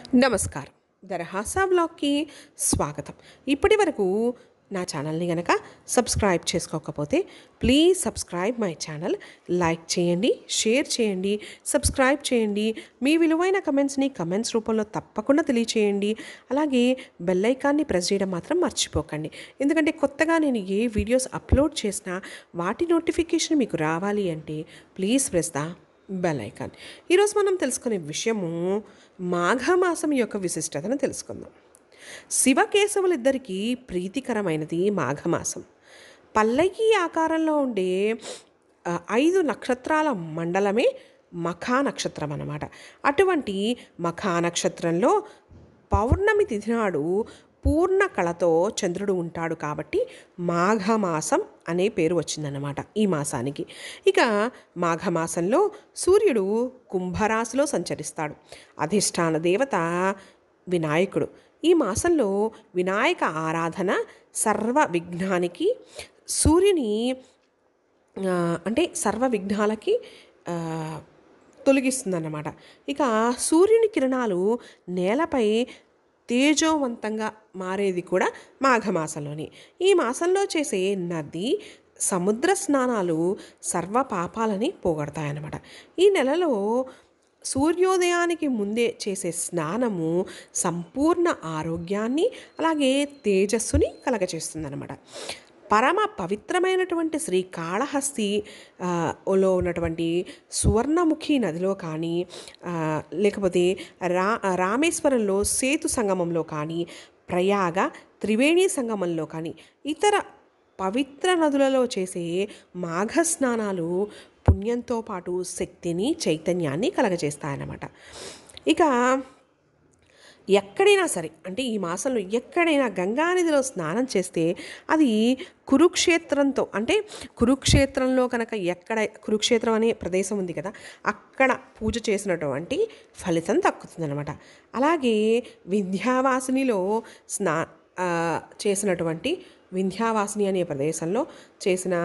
నమస్కారం దరహాసా బ్లాగ్కి స్వాగతం ఇప్పటి వరకు నా ఛానల్ని కనుక సబ్స్క్రైబ్ చేసుకోకపోతే please subscribe my channel like చేయండి షేర్ చేయండి సబ్స్క్రైబ్ చేయండి మీ విలువైన కమెంట్స్ని కమెంట్స్ రూపంలో తప్పకుండా తెలియచేయండి అలాగే బెల్ ఐకాన్ని ప్రెస్ చేయడం మాత్రం మర్చిపోకండి ఎందుకంటే కొత్తగా నేను ఏ వీడియోస్ అప్లోడ్ చేసినా వాటి నోటిఫికేషన్ మీకు రావాలి అంటే please press the bell icon ఈరోజు మనం తెలుసుకునే విషయము మాఘమాసం యొక్క విశిష్టతను తెలుసుకుందాం శివకేశవులిద్దరికీ ప్రీతికరమైనది మాఘమాసం పల్లకి ఆకారంలో ఉండే ఆ, ఐదు నక్షత్రాల మండలమే మఖా నక్షత్రం అన్నమాట అటువంటి మఖా నక్షత్రంలో పౌర్ణమి తిథి నాడు పూర్ణ కళతో చంద్రుడు ఉంటాడు కాబట్టి మాఘమాసం అనే పేరు వచ్చిందన్నమాట ఈ మాసానికి ఇక మాఘమాసంలో సూర్యుడు కుంభరాశిలో సంచరిస్తాడు అధిష్టాన దేవత వినాయకుడు ఈ మాసంలో వినాయక ఆరాధన సర్వ విఘ్నానికి సూర్యుని ఆ, అంటే సర్వ విఘ్నాలకి ఆ, తొలగిస్తుందన్నమాట ఇక సూర్యుని కిరణాలు నేలపై తేజోవంతంగా మారేది కూడా మాఘమాసంలోని ఈ మాసంలో చేసే నది సముద్ర స్నానాలు సర్వ పాపాలని పోగొడతాయన్నమాట ఈ నెలలో సూర్యోదయానికి ముందే చేసే స్నానము సంపూర్ణ ఆరోగ్యాన్ని అలాగే తేజస్సుని కలగచేస్తుందన్నమాట పరమ పవిత్రమైనటువంటి శ్రీ కాళహస్తి ఆ, లో ఉన్నటువంటి సువర్ణముఖి నదిలో కానీ ఆ, లేకపోతే రా రామేశ్వరంలో సేతు సంగమంలో కానీ ప్రయాగ త్రివేణి సంగమంలో కానీ ఇతర పవిత్ర నదులలో చేసే మాఘ స్నానాలు పుణ్యంతో పాటు శక్తిని చైతన్యాన్ని కలగజేస్తాయన్నమాట ఇక ఎక్కడైనా సరే అంటే ఈ మాసంలో ఎక్కడైనా గంగానదిలో స్నానం చేస్తే అది కురుక్షేత్రంతో అంటే కురుక్షేత్రంలో కనుక ఎక్కడ కురుక్షేత్రం అనే ప్రదేశం ఉంది కదా అక్కడ పూజ చేసినటువంటి ఫలితం దక్కుతుందన్నమాట అలాగే వింధ్యావాసినిలో స్నా ఆ, చేసినటువంటి వింధ్యావాసిని అనే ప్రదేశంలో చేసిన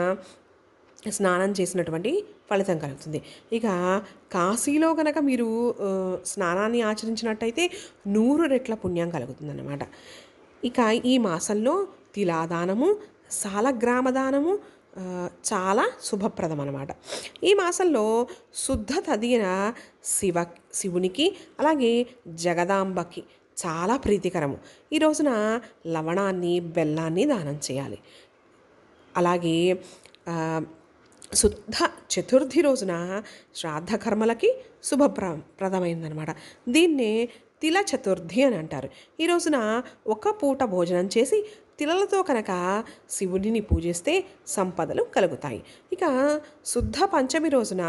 స్నానం చేసినటువంటి ఫలితం కలుగుతుంది ఇక కాశీలో కనుక మీరు ఆ, స్నానాన్ని ఆచరించినట్టయితే నూరు రెట్ల పుణ్యం కలుగుతుందన్నమాట ఇక ఈ మాసంలో తిలాదానము సాలగ్రామదానము ఆ, చాలా శుభప్రదం అన్నమాట ఈ మాసంలో శుద్ధ తదిన శివ శివునికి అలాగే జగదాంబకి చాలా ప్రీతికరము ఈ రోజున లవణాన్ని బెల్లాన్ని దానం చేయాలి అలాగే ఆ, శుద్ధ చతుర్థి రోజున శ్రాద్ధ కర్మలకి శుభప్ర ప్రదమైందనమాట దీన్నే తిల చతుర్థి అని అంటారు ఈ రోజున ఒక పూట భోజనం చేసి తిలలతో కనుక శివుడిని పూజిస్తే సంపదలు కలుగుతాయి ఇక శుద్ధ పంచమి రోజున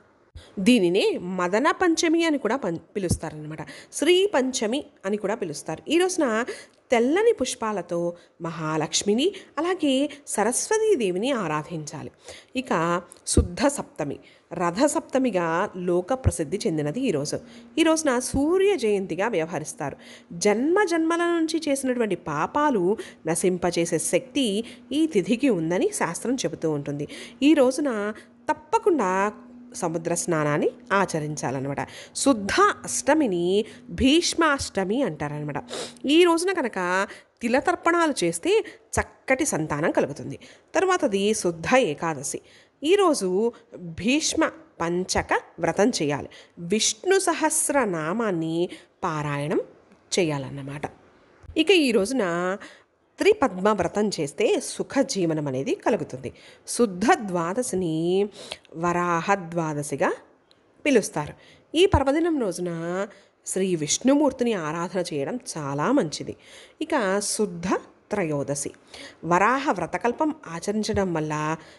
దీనినే మదన పంచమి అని కూడా పం పిలుస్తారనమాట శ్రీ పంచమి అని కూడా పిలుస్తారు ఈ రోజున తెల్లని పుష్పాలతో మహాలక్ష్మిని అలాగే సరస్వతీదేవిని ఆరాధించాలి ఇక శుద్ధ సప్తమి రథ సప్తమిగా లోక ప్రసిద్ధి చెందినది ఈరోజు ఈ రోజున సూర్య జయంతిగా వ్యవహరిస్తారు జన్మ జన్మల నుంచి చేసినటువంటి పాపాలు నశింపచేసే శక్తి ఈ తిథికి ఉందని శాస్త్రం చెబుతూ ఉంటుంది ఈ రోజున తప్పకుండా సముద్ర స్నానాన్ని ఆచరించాలన్నమాట శుద్ధ అష్టమిని భీష్మాష్టమి అంటారనమాట ఈ రోజున కనుక తిలతర్పణాలు చేస్తే చక్కటి సంతానం కలుగుతుంది తర్వాతది శుద్ధ ఏకాదశి ఈరోజు భీష్మ పంచక వ్రతం చేయాలి విష్ణు సహస్రనామాన్ని పారాయణం చేయాలన్నమాట ఇక ఈ రోజున త్రిపద్మ వ్రతం చేస్తే సుఖ జీవనం అనేది కలుగుతుంది శుద్ధ ద్వాదశిని వరాహ ద్వాదశిగా పిలుస్తారు ఈ పర్వదినం రోజున శ్రీ విష్ణుమూర్తిని ఆరాధన చేయడం చాలా మంచిది ఇక శుద్ధ త్రయోదశి వరాహ వ్రతకల్పం ఆచరించడం వల్ల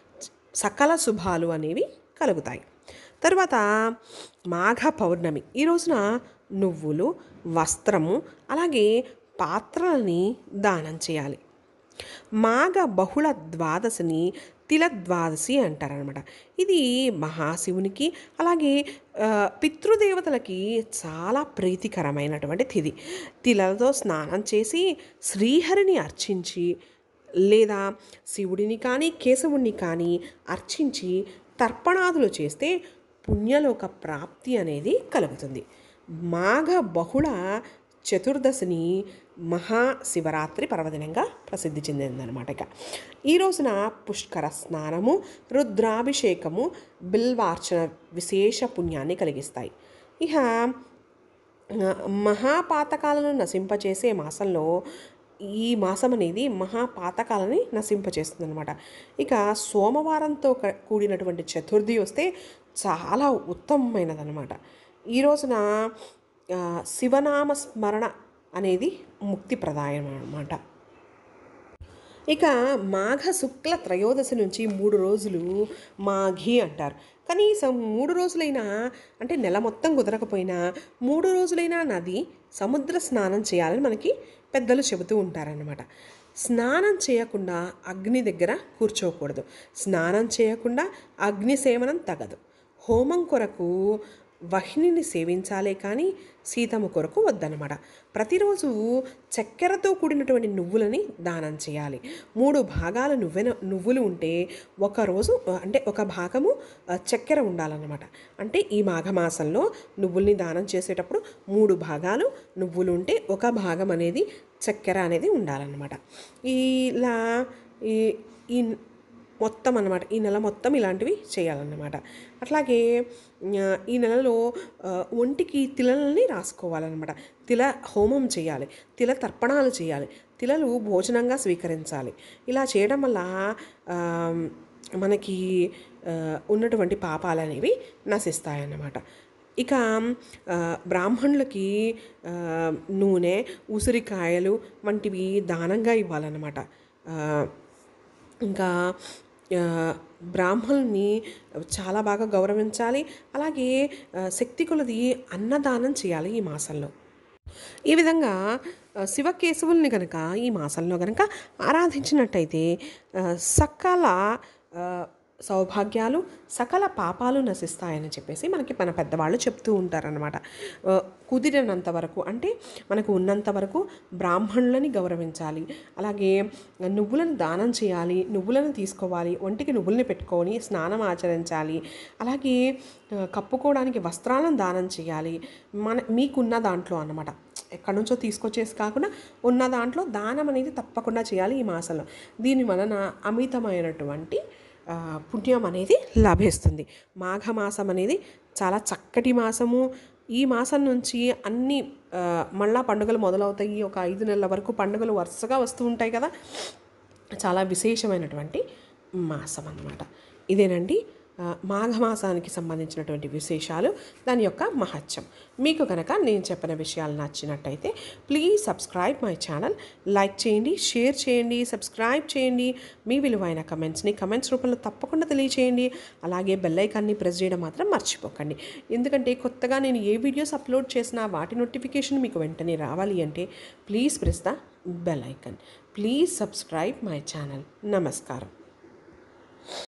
సకల శుభాలు అనేవి కలుగుతాయి తర్వాత మాఘ పౌర్ణమి ఈ రోజున నువ్వులు వస్త్రము అలాగే పాత్రలని దానం చేయాలి మాఘ బహుళ ద్వాదశిని తిల ద్వాదశి అంటారనమాట ఇది మహాశివునికి అలాగే ఆ, పితృదేవతలకి చాలా ప్రీతికరమైనటువంటి తిథి తిలలతో స్నానం చేసి శ్రీహరిని అర్చించి లేదా శివుడిని కానీ కేశవుడిని కానీ అర్చించి తర్పణాదులు చేస్తే పుణ్యలోక ప్రాప్తి అనేది కలుగుతుంది మాఘ బహుళ చతుర్దశిని మహాశివరాత్రి పర్వదినంగా ప్రసిద్ధి చెందిందనమాట ఇక ఈ రోజున పుష్కర స్నానము రుద్రాభిషేకము బిల్వార్చన విశేష పుణ్యాన్ని కలిగిస్తాయి ఇక మహాపాతకాలను నశింపచేసే మాసంలో ఈ మాసం అనేది మహాపాతకాలని నశింపచేస్తుంది అనమాట ఇక సోమవారంతో క- కూడినటువంటి చతుర్థి వస్తే చాలా ఉత్తమమైనదనమాట ఈ రోజున ఆ, శివనామ స్మరణ అనేది ముక్తి ప్రదాయం అన్నమాట ఇక మాఘ శుక్ల త్రయోదశి నుంచి మూడు రోజులు మాఘి అంటారు కనీసం మూడు రోజులైనా అంటే నెల మొత్తం కుదరకపోయినా మూడు రోజులైనా నది సముద్ర స్నానం చేయాలని మనకి పెద్దలు చెబుతూ ఉంటారనమాట స్నానం చేయకుండా అగ్ని దగ్గర కూర్చోకూడదు స్నానం చేయకుండా అగ్ని సేవనం తగదు హోమం కొరకు వహినిని సేవించాలే కానీ సీతమ్మ కొరకు వద్దనమాట ప్రతిరోజు చక్కెరతో కూడినటువంటి నువ్వులని దానం చేయాలి మూడు భాగాలు నువ్వెన నువ్వులు ఉంటే ఒక రోజు అంటే ఒక భాగము ఆ, చక్కెర ఉండాలన్నమాట అంటే ఈ మాఘమాసంలో నువ్వుల్ని దానం చేసేటప్పుడు మూడు భాగాలు నువ్వులు ఉంటే ఒక భాగం అనేది చక్కెర అనేది ఉండాలన్నమాట ఇలా ఈ ఈ మొత్తం అన్నమాట ఈ నెల మొత్తం ఇలాంటివి చేయాలన్నమాట అట్లాగే ఆ, ఈ నెలలో ఆ, ఒంటికి తిలలని రాసుకోవాలన్నమాట తిల హోమం చేయాలి తిల తర్పణాలు చేయాలి తిలలు భోజనంగా స్వీకరించాలి ఇలా చేయడం వల్ల ఆ, మనకి ఆ, ఉన్నటువంటి పాపాలు అనేవి నశిస్తాయన్నమాట ఇక ఆ, బ్రాహ్మణులకి ఆ, నూనె ఉసిరికాయలు వంటివి దానంగా ఇవ్వాలన్నమాట ఆ, ఇంకా ఆ, బ్రాహ్మణుల్ని చాలా బాగా గౌరవించాలి అలాగే ఆ, శక్తి కొలది అన్నదానం చేయాలి ఈ మాసంలో ఈ విధంగా ఆ, శివకేశవుల్ని కనుక ఈ మాసంలో కనుక ఆరాధించినట్టయితే ఆ, సకల ఆ, సౌభాగ్యాలు సకల పాపాలు నశిస్తాయని చెప్పేసి మనకి మన పెద్దవాళ్ళు చెప్తూ ఉంటారనమాట ఆ, కుదిరినంత వరకు అంటే మనకు ఉన్నంత వరకు బ్రాహ్మణులని గౌరవించాలి అలాగే నువ్వులను దానం చేయాలి నువ్వులను తీసుకోవాలి ఒంటికి నువ్వుల్ని పెట్టుకొని స్నానం ఆచరించాలి అలాగే ఆ, కప్పుకోవడానికి వస్త్రాలను దానం చేయాలి మన మీకున్న దాంట్లో అన్నమాట ఎక్కడి నుంచో తీసుకొచ్చేసి కాకుండా ఉన్న దాంట్లో దానం అనేది తప్పకుండా చేయాలి ఈ మాసంలో దీని వలన అమితమైనటువంటి ఆ, పుణ్యం అనేది లభిస్తుంది మాఘమాసం అనేది చాలా చక్కటి మాసము ఈ మాసం నుంచి అన్ని ఆ, మళ్ళా పండుగలు మొదలవుతాయి ఒక ఐదు నెలల వరకు పండుగలు వరుసగా వస్తూ ఉంటాయి కదా చాలా విశేషమైనటువంటి మాసం అన్నమాట ఇదేనండి ఆ, మాఘమాసానికి సంబంధించినటువంటి విశేషాలు దాని యొక్క మహత్యం మీకు కనుక నేను చెప్పిన విషయాలు నచ్చినట్టయితే please subscribe my channel like చేయండి షేర్ చేయండి సబ్స్క్రైబ్ చేయండి మీ విలువైన కమెంట్స్ని కమెంట్స్ రూపంలో తప్పకుండా తెలియచేయండి అలాగే బెల్ ఐకాన్ని ప్రెస్ చేయడం మాత్రం మర్చిపోకండి ఎందుకంటే కొత్తగా నేను ఏ వీడియోస్ అప్లోడ్ చేసినా వాటి నోటిఫికేషన్ మీకు వెంటనే రావాలి అంటే please press the bell icon please subscribe my channel నమస్కారం